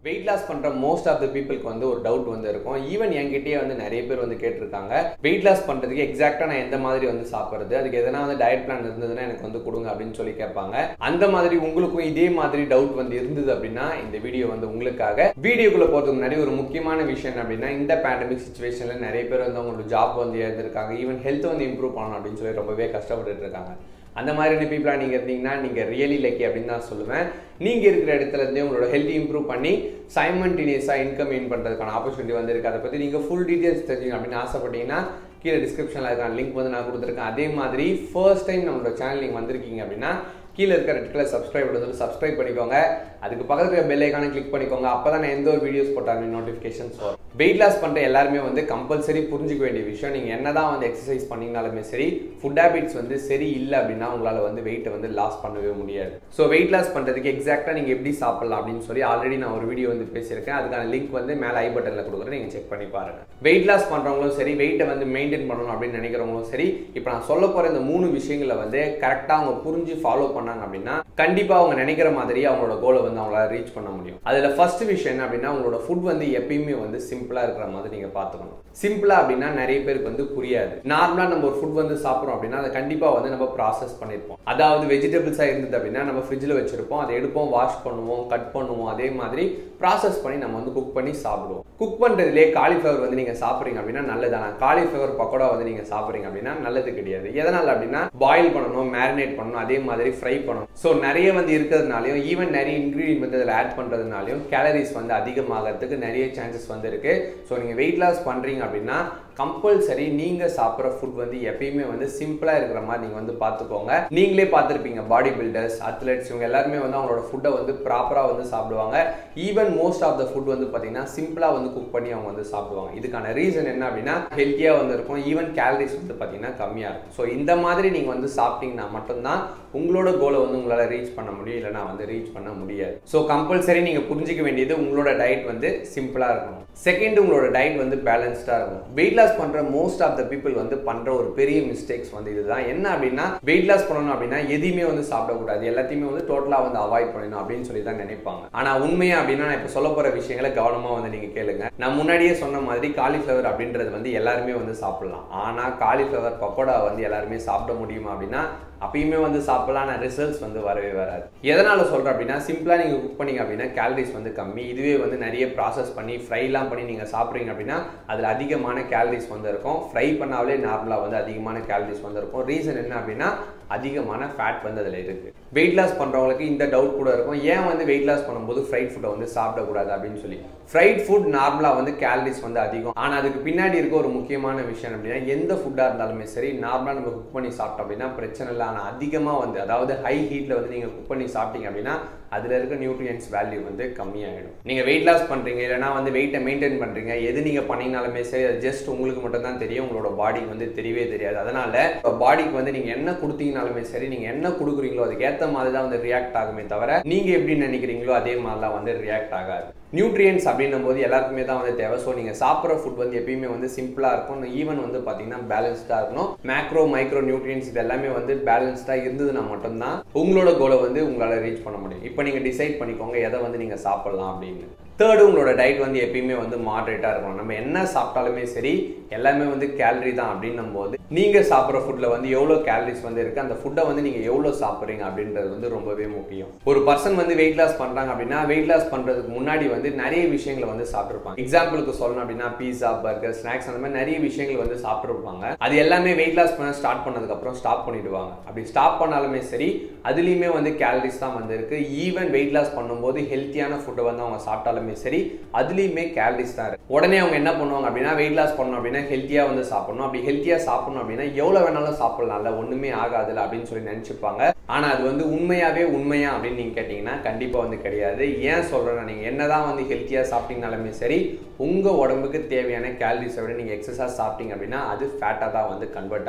wait loss பண்ற most of the பீப்புளுக்கு வந்து ஒரு டவுட் வந்து இருக்கும் ஈவன் என்கிட்டயே வந்து நிறைய பேர் வந்து கேட்டிருக்காங்க வெயிட் லாஸ் பண்றதுக்கு எக்ஸாக்டா நான் எந்த மாதிரி வந்து சாப்பிடுறது அதுக்கு எதனா வந்து டயட் பிளான் இருந்ததுன்னா எனக்கு வந்து கொடுங்க அப்படின்னு சொல்லி கேட்பாங்க அந்த மாதிரி உங்களுக்கும் இதே மாதிரி டவுட் வந்து இருந்தது அப்படின்னா இந்த வீடியோ வந்து உங்களுக்காக வீடியோக்குள்ள போறதுக்கு முன்னாடி ஒரு முக்கியமான விஷயம் என்ன அப்படின்னா இந்த பேண்டமிக் சுச்சுவேஷன்ல நிறைய பேர் வந்து அவங்களோட ஜாப் வந்து இழந்திருக்காங்க ஈவன் ஹெல்த் வந்து இம்ப்ரூவ் பண்ணணும் அப்படின்னு சொல்லி ரொம்பவே கஷ்டப்பட்டுட்டு இருக்காங்க அந்த மாதிரியான பீப்புளாக நீங்கள் இருந்தீங்கன்னா நீங்கள் ரியலி லக்கி அப்படின்னு தான் சொல்லுவேன் நீங்கள் இருக்கிற இடத்துல இருந்தே உங்களோட ஹெல்த் இம்ப்ரூவ் பண்ணி சைமன்டேனியஸாக இன்கம் ஏர்ன் பண்ணுறதுக்கான ஆப்பர்ச்சுனிட்டி வந்திருக்கு அதை பற்றி நீங்கள் ஃபுல் டீட்டெயில்ஸ் தெரிஞ்சுக்கணும் அப்படின்னு ஆசைப்பட்டீங்கன்னா கீழே டிஸ்கிரிப்ஷனில் அதுக்கான லிங்க் வந்து நான் கொடுத்துருக்கேன் அதே மாதிரி ஃபர்ஸ்ட் டைம் நம்மளோட சேனல் நீங்கள் வந்திருக்கீங்க அப்படின்னா கீழே இருக்க ரெட் கலர் சப்ஸ்கிரைப் வந்து சப்ஸ்கிரைப் பண்ணிக்கோங்க அதுக்கு பக்கத்தில் இருக்க பெல் ஐக்கான கிளிக் பண்ணிக்கோங்க அப்போ தான் நான் எந்த ஒரு வீடியோஸ் போட்டாலும் நோட்டிஃபிகேஷன்ஸ் வரும் வெயிட் லாஸ் பண்ணுற எல்லாருமே வந்து கம்பல்சரி புரிஞ்சிக்க வேண்டிய விஷயம் நீங்கள் என்ன தான் வந்து எக்ஸசைஸ் பண்ணிங்கனாலுமே சரி ஃபுட் ஹேபிட்ஸ் வந்து சரி இல்லை அப்படின்னா உங்களால் வந்து வெயிட்டை வந்து லாஸ் பண்ணவே முடியாது ஸோ வெயிட் லாஸ் பண்ணுறதுக்கு எக்ஸாக்டாக நீங்கள் எப்படி சாப்பிடலாம் அப்படின்னு சொல்லி ஆல்ரெடி நான் ஒரு வீடியோ வந்து பேசியிருக்கேன் அதுக்கான லிங்க் வந்து மேலே ஐ பட்டனில் கொடுக்குறேன் நீங்கள் செக் பண்ணி பாருங்க வெயிட் லாஸ் பண்ணுறவங்களும் சரி வெயிட்டை வந்து மெயின்டைன் பண்ணணும் அப்படின்னு நினைக்கிறவங்களும் சரி இப்போ நான் சொல்ல போகிற இந்த மூணு விஷயங்களை வந்து கரெக்டாக அவங்க புரிஞ்சு ஃபாலோ பண்ணாங்க அப்படின்னா கண்டிப்பாக அவங்க நினைக்கிற மாதிரி அவங்களோட கோலை வந்து அவங்களால ரீச் பண்ண முடியும் அதில் ஃபர்ஸ்ட் விஷயம் என்ன அப்படின்னா உங்களோட ஃபுட் வந்து எப்பயுமே வந்து சிம்பிளாக இருக்கிற மாதிரி நீங்கள் பார்த்துக்கணும் சிம்பிளாக அப்படின்னா நிறைய பேருக்கு வந்து புரியாது நார்மலாக நம்ம ஒரு ஃபுட் வந்து சாப்பிட்றோம் அப்படின்னா அதை கண்டிப்பாக வந்து நம்ம ப்ராசஸ் பண்ணியிருப்போம் அதாவது வெஜிடபிள்ஸாக இருந்தது அப்படின்னா நம்ம ஃப்ரிட்ஜில் வச்சிருப்போம் அதை எடுப்போம் வாஷ் பண்ணுவோம் கட் பண்ணுவோம் அதே மாதிரி ப்ராசஸ் பண்ணி நம்ம வந்து குக் பண்ணி சாப்பிடுவோம் குக் பண்ணுறதுலே காலிஃப்ளவர் வந்து நீங்கள் சாப்பிட்றீங்க அப்படின்னா நல்லதானா காலிஃப்ளவர் பக்கோடா வந்து நீங்கள் சாப்பிட்றீங்க அப்படின்னா நல்லது கிடையாது எதனால் அப்படின்னா பாயில் பண்ணணும் மேரினேட் பண்ணணும் அதே மாதிரி ஃப்ரை பண்ணணும் ஸோ நிறைய வந்து இருக்கிறதுனாலையும் ஈவன் நிறைய இன்க்ரீடியன்ட் வந்து அதில் ஆட் பண்ணுறதுனாலையும் கேலரிஸ் வந்து அதிகமாகிறதுக்கு நிறைய சான்சஸ் வந்து இருக்கு ஸோ நீங்கள் வெயிட் லாஸ் பண்ணுறீங்க அப்படின்னா கம்பல்சரி நீங்கள் சாப்பிட்ற ஃபுட் வந்து எப்பயுமே வந்து சிம்பிளாக இருக்கிற மாதிரி நீங்கள் வந்து பார்த்துக்கோங்க நீங்களே பார்த்துருப்பீங்க பாடி பில்டர்ஸ் அத்லெட்ஸ் இவங்க எல்லாருமே வந்து அவங்களோட ஃபுட்டை வந்து ப்ராப்பராக வந்து சாப்பிடுவாங்க even most of the food வந்து பார்த்தீங்கன்னா சிம்பிளாக வந்து குக் பண்ணி அவங்க வந்து சாப்பிடுவாங்க இதுக்கான ரீசன் என்ன அப்படின்னா ஹெல்த்தியாக வந்து இருக்கும் ஈவன் கேலரிஸ் வந்து பார்த்தீங்கன்னா கம்மியாக இருக்கும் ஸோ இந்த மாதிரி நீங்கள் வந்து சாப்பிட்டீங்கன்னா மட்டும்தான் உங்களோட கோலை வந்து உங்களால் ரீச் பண்ண முடியும் இல்லைனா வந்து ரீச் பண்ண முடியாது ஸோ கம்பல்சரி நீங்கள் புரிஞ்சிக்க வேண்டியது உங்களோட டயட் வந்து சிம்பிளாக இருக்கணும் செகண்ட் உங்களோட டயட் வந்து பேலன்ஸ்டாக இருக்கும் வெயிட் லாஸ் பண்ணுற மோஸ்ட் ஆஃப் த பீப்புள் வந்து பண்ணுற ஒரு பெரிய மிஸ்டேக்ஸ் வந்து இதுதான் என்ன அப்படின்னா வெயிட் லாஸ் பண்ணணும் அப்படின்னா எதையுமே வந்து சாப்பிடக்கூடாது எல்லாத்தையுமே வந்து டோட்டலாக வந்து அவாய்ட் பண்ணணும் அப்படின்னு சொல்லி தான் நினைப்பாங்க ஆனால் உண்மையா அப்படின்னா நான் இப்போ சொல்ல போகிற விஷயங்களை கவனமாக வந்து நீங்கள் கேளுங்க நான் முன்னாடியே சொன்ன மாதிரி காலிஃப்ளவர் அப்படின்றது வந்து எல்லாருமே வந்து சாப்பிடலாம் ஆனால் காலிஃப்ளவர் பக்கோடா வந்து எல்லாருமே சாப்பிட முடியுமா அப்படின்னா அப்பயுமே வந்து சாப்பிடலாம் ஆனால் ரிசல்ட்ஸ் வந்து வரவே வராது எதனால சொல்கிறேன் அப்படின்னா சிம்பிளாக நீங்கள் குக் பண்ணீங்க அப்படின்னா கேலரிஸ் வந்து கம்மி இதுவே வந்து நிறைய ப்ராசஸ் பண்ணி ஃப்ரைலாம் பண்ணி நீங்கள் சாப்பிட்றீங்க அப்படின்னா அதில் அதிகமான கேலரிஸ் வந்து இருக்கும் ஃப்ரை பண்ணாலே நார்மலாக வந்து அதிகமான கேலரிஸ் வந்து இருக்கும் ரீசன் என்ன அப்படின்னா அதிகமான ஃபேட் வந்து அதில் இருக்குது வெயிட் லாஸ் பண்ணுறவங்களுக்கு இந்த டவுட் கூட இருக்கும் ஏன் வந்து வெயிட் லாஸ் பண்ணும்போது ஃப்ரைட் ஃபுட்டை வந்து சாப்பிடக்கூடாது அப்படின்னு சொல்லி ஃப்ரைட் ஃபுட் நார்மலாக வந்து கேலரிஸ் வந்து அதிகம் ஆனால் அதுக்கு பின்னாடி இருக்க ஒரு முக்கியமான விஷயம் அப்படின்னா எந்த ஃபுட்டாக இருந்தாலுமே சரி நார்மலாக நம்ம குக் பண்ணி சாப்பிட்டோம் அப்படின்னா பிரச்சனை இல்லை ஆனால் அதிகமாக வந்து அதாவது ஹை ஹீட்டில் வந்து நீங்கள் குக் பண்ணி சாப்பிட்டீங்க அப்படின்னா அதில் இருக்க நியூட்ரியன்ஸ் வேல்யூ வந்து கம்மியாகிடும் நீங்கள் வெயிட் லாஸ் பண்ணுறீங்க இல்லைனா வந்து வெயிட்டை மெயின்டைன் பண்ணுறீங்க எது நீங்கள் பண்ணிங்கனாலுமே சரி அது ஜஸ்ட் உங்களுக்கு மட்டும் தான் தெரியும் உங்களோட பாடிக்கு வந்து தெரியவே தெரியாது அதனால் பாடிக்கு வந்து நீங்கள் என்ன கொடுத்தீங்கனாலுமே சரி நீங்கள் என்ன கொடுக்குறீங்களோ அதுக்கு ஏற்ற மாதிரி தான் வந்து ரியாக்ட் ஆகுமே தவிர நீங்கள் எப்படி நினைக்கிறீங்களோ அதே மாதிரிலாம் வந்து ரியாக்ட் ஆகாது நியூட்ரியன்ஸ் அப்படின்னும் போது எல்லாருக்குமே தான் வந்து தேவை ஸோ நீங்கள் சாப்பிட்ற ஃபுட் வந்து எப்பயுமே வந்து சிம்பிளாக இருக்கும் ஈவன் வந்து பார்த்தீங்கன்னா பேலன்ஸ்டாக இருக்கணும் மேக்ரோ மைக்ரோ நியூட்ரியன்ஸ் இது எல்லாமே வந்து பேலன்ஸ்டாக இருந்ததுன்னா மட்டும்தான் உங்களோட கோலை வந்து உங்களால் ரீச் பண்ண முடியும் இப்போ நீங்கள் டிசைட் பண்ணிக்கோங்க எதை வந்து நீங்கள் சாப்பிட்லாம் அப்படின்னு தேர்டு உங்களோட டயட் வந்து எப்பயுமே வந்து மாட்ரேட்டாக இருக்கணும் நம்ம என்ன சாப்பிட்டாலுமே சரி எல்லாமே வந்து கேலரி தான் அப்படின்னும் போது நீங்கள் சாப்பிட்ற ஃபுட்டில் வந்து எவ்வளோ கேலரிஸ் வந்து இருக்குது அந்த ஃபுட்டை வந்து நீங்கள் எவ்வளோ சாப்பிட்றீங்க அப்படின்றது வந்து ரொம்பவே முக்கியம் ஒரு பர்சன் வந்து வெயிட் லாஸ் பண்ணுறாங்க அப்படின்னா வெயிட் லாஸ் பண்ணுறதுக்கு முன்னாடி வந்து நிறைய விஷயங்களை வந்து சாப்பிட்ருப்பாங்க எக்ஸாம்பிளுக்கு சொல்லணும் அப்படின்னா பீஸா பர்கர் ஸ்நாக்ஸ் அந்த மாதிரி நிறைய விஷயங்கள் வந்து சாப்பிட்ருப்பாங்க அது எல்லாமே வெயிட் லாஸ் பண்ண ஸ்டார்ட் பண்ணதுக்கப்புறம் ஸ்டாப் பண்ணிடுவாங்க அப்படி ஸ்டாப் பண்ணாலுமே சரி அதுலேயுமே வந்து கேலரிஸ் தான் வந்து இருக்கு ஈவன் வெயிட் லாஸ் பண்ணும்போது ஹெல்த்தியான ஃபுட்டை வந்து அவங்க சாப்பிட்டாலுமே சரி அதுலேயுமே கேலரிஸ் தான் இருக்கு உடனே அவங்க என்ன பண்ணுவாங்க அப்படின்னா வெயிட் லாஸ் பண்ணணும் அப்படின்னா ஹெல்த்தியாக வந்து சாப்பிடணும் அப்படி ஹெல்த்தியாக சாப்பிடணும் அப்படின்னா எவ்வளோ வேணாலும் சாப்பிடலாம்ல ஒன்றுமே ஆகாதுல அப்படின்னு சொல்லி நினச்சிப்பாங்க ஆனால் அது வந்து உண்மையாகவே உண்மையா அப்படின்னு நீங்கள் கேட்டிங்கன்னா கண்டிப்பாக வந்து கிடையாது ஏன் சொல்கிறேன்னா நீங்கள் என்னதான் வந்து ஹெல்த்தியாக சாப்பிட்டீங்கனாலுமே சரி உங்கள் உடம்புக்கு தேவையான கேலரிஸை விட நீங்கள் எக்ஸஸாக சாப்பிட்டீங்க அப்படின்னா அது ஃபேட்டாக தான் வந்து கன்வெர்ட் ஆகிடும்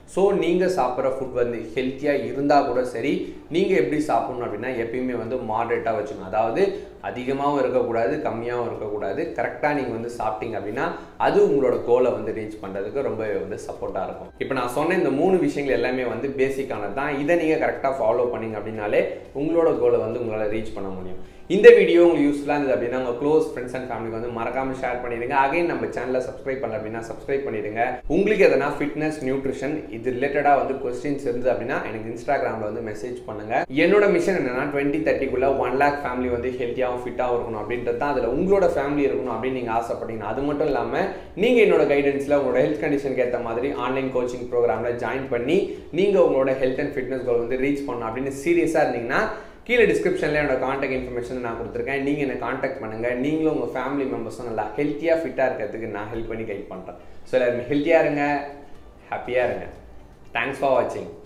ஸோ நீங்கள் சாப்பிட்ற ஃபுட் வந்து ஹெல்த்தியாக இருந்தால் கூட சரி நீங்கள் எப்படி சாப்பிடணும் அப்படின்னா எப்பயுமே வந்து மாடரேட்டாக வச்சுக்கணும் அதாவது அதிகமாகவும் இருக்கக்கூடாது கம்மியாகவும் இருக்கக்கூடாது கரெக்டாக நீங்கள் வந்து சாப்பிட்டீங்க அப்படின்னா அது உங்களோட கோலை வந்து ரீச் பண்ணுறதுக்கு ரொம்பவே வந்து சப்போர்ட்டாக இருக்கும் இப்போ நான் சொன்ன இந்த மூணு விஷயங்கள் எல்லாமே வந்து பேசிக்கானது தான் இதை நீங்கள் கரெக்டாக ஃபாலோ பண்ணீங்க அப்படின்னாலே உங்களோட கோலை வந்து உங்களால் ரீச் பண்ண முடியும் இந்த வீடியோ உங்களுக்கு யூஸ்ஃபுல்லாக இருந்தது அப்படின்னா உங்கள் க்ளோஸ் ஃப்ரெண்ட்ஸ் அண்ட் ஃபேமிலிக்கு வந்து மறக்காம ஷேர் பண்ணிடுங்க அகைன் நம்ம சேனலை சப்ஸ்கிரைப் பண்ணல அப்படின்னா சப்ஸ்கிரைப் பண்ணிடுங்க உங்களுக்கு எதனா ஃபிட்னஸ் நியூட்ரிஷன் இது ரிலேட்டடாக வந்து கொஸ்டின்ஸ் இருந்தது அப்படின்னா எனக்கு இன்ஸ்டாகிராமில் வந்து மெசேஜ் பண்ணுங்க என்னோட மிஷன் என்னன்னா டுவெண்ட்டி தேர்ட்டிக்குள்ள ஒன் லேக் ஃபேமிலி வந்து ஹெல்த்தியாகவும் ஃபிட்டாகவும் இருக்கணும் அப்படின்றது தான் அதில் உங்களோட ஃபேமிலி இருக்கணும் அப்படின்னு நீங்கள் ஆசைப்பட்டீங்கன்னா அது மட்டும் இல்லாமல் நீங்கள் என்னோட கைடன்ஸில் உங்களோட ஹெல்த் கண்டிஷனுக்கு ஏற்ற மாதிரி ஆன்லைன் கோச்சிங் ப்ரோக்ராமில் ஜாயின் பண்ணி நீங்கள் உங்களோட ஹெல்த் அண்ட் ஃபிட்னஸ் கோல் வந்து ரீச் பண்ணணும் அப்படின்னு சீரியஸாக இருந்தீங்கன்னா கீழே டிஸ்கிரிப்ஷனில் என்னோட காண்டாக்ட் இன்ஃபர்மேஷன் நான் கொடுத்துருக்கேன் நீங்கள் என்னை காண்டாக்ட் பண்ணுங்கள் நீங்களும் உங்கள் ஃபேமிலி மெம்பர்ஸும் நல்லா ஹெல்த்தியாக ஃபிட்டாக இருக்கிறதுக்கு நான் ஹெல்ப் பண்ணி கைட் பண்ணுறேன் ஸோ எல்லாருமே ஹெல்த்தியாக இருங்க ஹாப்பியாக இருங்க தேங்க்ஸ் ஃபார் வாட்சிங்